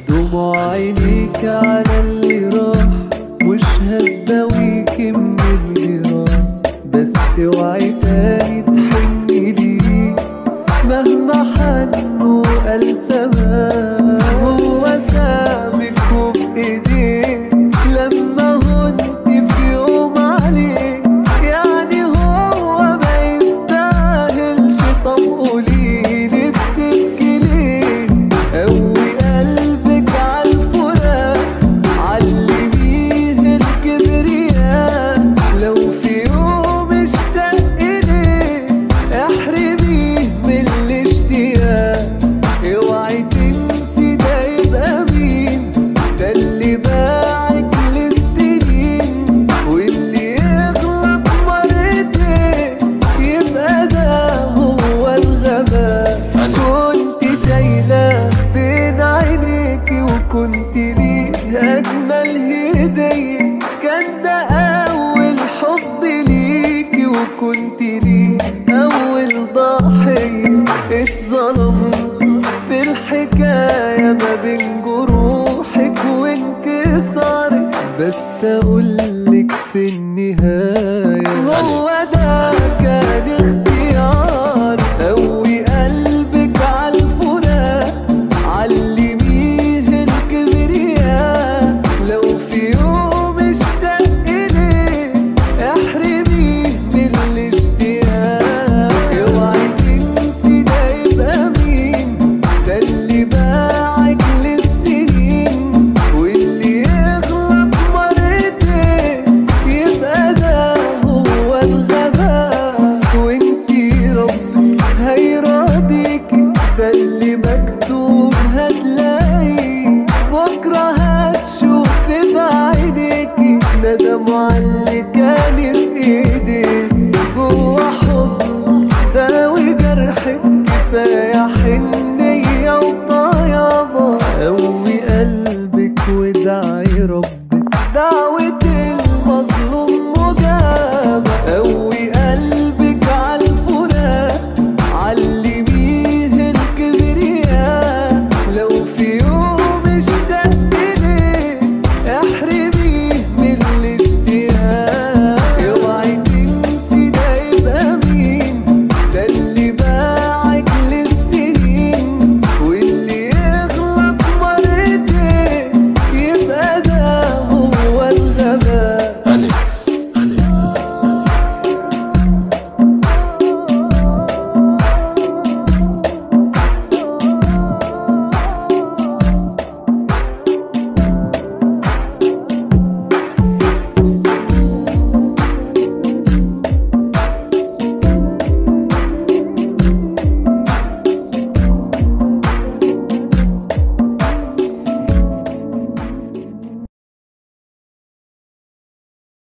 دموع عينيك على اللي راح مش هتداويك من الجراح بس اوعي تاني تحن ليه مهما حن وقال سماه هو سابك وبإيديه لما هنت في يوم عليه يعني هو ما يستاهلش طب قوليلي بتبكي ليه قوي قلبك عالفراق علميه الكبرياء لو في يوم اشتاق إليه احرميه من الاشتياق اوعي تنسي ده يبقى مين ده اللي باعك للسنين واللي يغلط مرتين يبقى ده هو الغباء كنت شايلة بين عينيكي وكنت ليه أجمل هدية كان ده أول حب ليكي وكنت ليه أول ضحية اتظلمت في الحكاية ما بين جروح